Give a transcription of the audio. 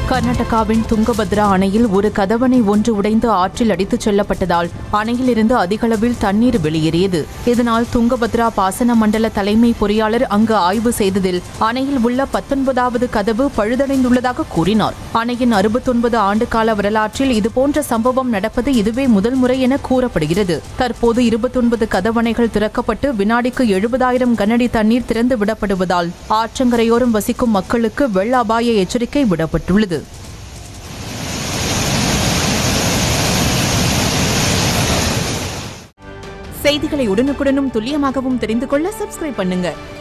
கர்நாடகாவின் துங்கபத்ரா அணையில் ஒரு கதவணை ஒன்று உடைந்து ஆற்றில் அடித்துச் செல்லப்பட்டதால் அணையிலிருந்து அதிகளவில் தண்ணீர் வெளியேறியது இதனால் துங்கபத்ரா பாசன மண்டல தலைமை பொறியாளர் அங்கு ஆய்வு செய்ததில் அணையில் உள்ள பத்தொன்பதாவது கதவு பழுதடைந்துள்ளதாக கூறினார் அணையின் அறுபத்தொன்பது ஆண்டு கால வரலாற்றில் இதுபோன்ற சம்பவம் நடப்பது இதுவே முதல் முறை என கூறப்படுகிறது தற்போது இருபத்தொன்பது கதவணைகள் திறக்கப்பட்டு வினாடிக்கு எழுபதாயிரம் கனஅடி தண்ணீர் திறந்து விடப்படுவதால் ஆற்றங்கரையோரம் வசிக்கும் மக்களுக்கு வெள்ள அபாய எச்சரிக்கை விடப்பட்டுள்ளது செய்திகளை உடனுக்குடனும் துல்லியமாகவும் தெரிந்து கொள்ள சப்ஸ்கிரைப் பண்ணுங்க